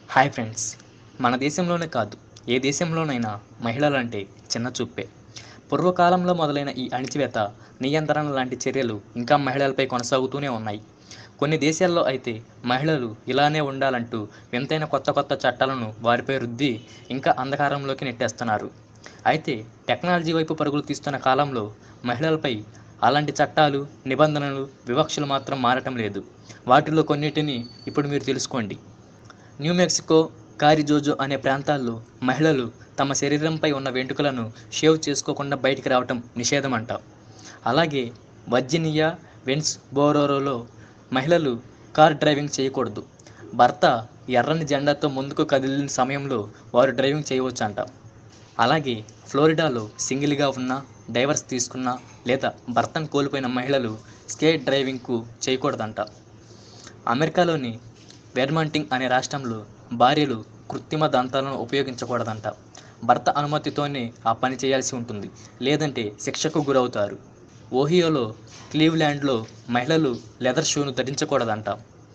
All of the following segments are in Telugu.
హాయ్ ఫ్రెండ్స్ మన దేశంలోనే కాదు ఏ దేశంలోనైనా మహిళలంటే చిన్న చూపే పూర్వకాలంలో మొదలైన ఈ అణిచివేత నియంత్రణ లాంటి చర్యలు ఇంకా మహిళలపై కొనసాగుతూనే ఉన్నాయి కొన్ని దేశాల్లో అయితే మహిళలు ఇలానే ఉండాలంటూ వింతైన కొత్త కొత్త చట్టాలను వారిపై రుద్ది ఇంకా అంధకారంలోకి నెట్టేస్తున్నారు అయితే టెక్నాలజీ వైపు పరుగులు తీస్తున్న కాలంలో మహిళలపై అలాంటి చట్టాలు నిబంధనలు వివక్షలు మాత్రం మారటం లేదు వాటిలో కొన్నిటిని ఇప్పుడు మీరు తెలుసుకోండి న్యూ మెక్సికో కారిజోజో అనే ప్రాంతాల్లో మహిళలు తమ శరీరంపై ఉన్న వెంట్రుకలను షేవ్ చేసుకోకుండా బయటికి రావటం నిషేధం అంట అలాగే వర్జీనియా వెన్స్ బోరోరోలో మహిళలు కార్ డ్రైవింగ్ చేయకూడదు భర్త ఎర్రని జెండాతో ముందుకు కదిలిన సమయంలో వారు డ్రైవింగ్ చేయవచ్చంట అలాగే ఫ్లోరిడాలో సింగిల్గా ఉన్న డైవర్స్ తీసుకున్న లేదా భర్తను కోల్పోయిన మహిళలు స్కేట్ డ్రైవింగ్కు చేయకూడదంట అమెరికాలోని వెర్మంటింగ్ అనే రాష్ట్రంలో భార్యలు కృత్రిమ దంతాలను ఉపయోగించకూడదంట భర్త అనుమతితోనే ఆ పని చేయాల్సి ఉంటుంది లేదంటే శిక్షకు గురవుతారు ఓహియోలో క్లీవ్ల్యాండ్లో మహిళలు లెదర్ షూను ధరించకూడదంట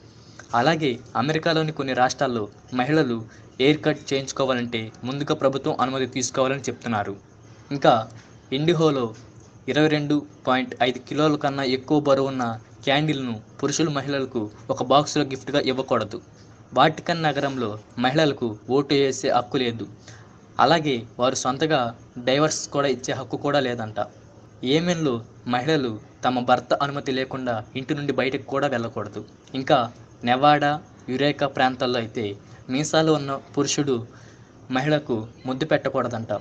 అలాగే అమెరికాలోని కొన్ని రాష్ట్రాల్లో మహిళలు ఎయిర్ కట్ చేయించుకోవాలంటే ముందుగా ప్రభుత్వం అనుమతి తీసుకోవాలని చెప్తున్నారు ఇంకా ఇండిహోలో ఇరవై రెండు పాయింట్ ఐదు కిలోల కన్నా ఎక్కువ బరువున్న క్యాండిల్ను పురుషులు మహిళలకు ఒక బాక్సులో గిఫ్ట్గా ఇవ్వకూడదు వాటికన్ నగరంలో మహిళలకు ఓటు వేసే హక్కు లేదు అలాగే వారు సొంతగా డైవర్స్ కూడా ఇచ్చే హక్కు కూడా లేదంట ఏమెన్లో మహిళలు తమ భర్త అనుమతి లేకుండా ఇంటి నుండి బయటకు కూడా వెళ్ళకూడదు ఇంకా నెవాడా యురేకా ప్రాంతాల్లో అయితే మీసాలు ఉన్న పురుషుడు మహిళకు ముద్దు పెట్టకూడదంట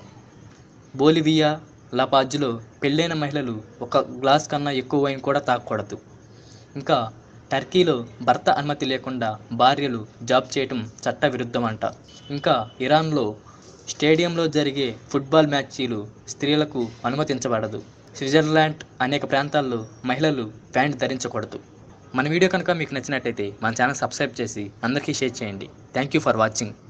బోలివియా లపాజ్లో పెళ్ళైన మహిళలు ఒక గ్లాస్ కన్నా ఎక్కువ వైన్ కూడా తాగకూడదు ఇంకా టర్కీలో భర్త అనుమతి లేకుండా భార్యలు జాబ్ చేయటం చట్ట విరుద్ధమంట ఇంకా ఇరాన్లో స్టేడియంలో జరిగే ఫుట్బాల్ మ్యాచీలు స్త్రీలకు అనుమతించబడదు స్విట్జర్లాండ్ అనేక ప్రాంతాల్లో మహిళలు ప్యాంట్ ధరించకూడదు మన వీడియో కనుక మీకు నచ్చినట్టయితే మన ఛానల్ సబ్స్క్రైబ్ చేసి అందరికీ షేర్ చేయండి థ్యాంక్ యూ ఫర్ వాచింగ్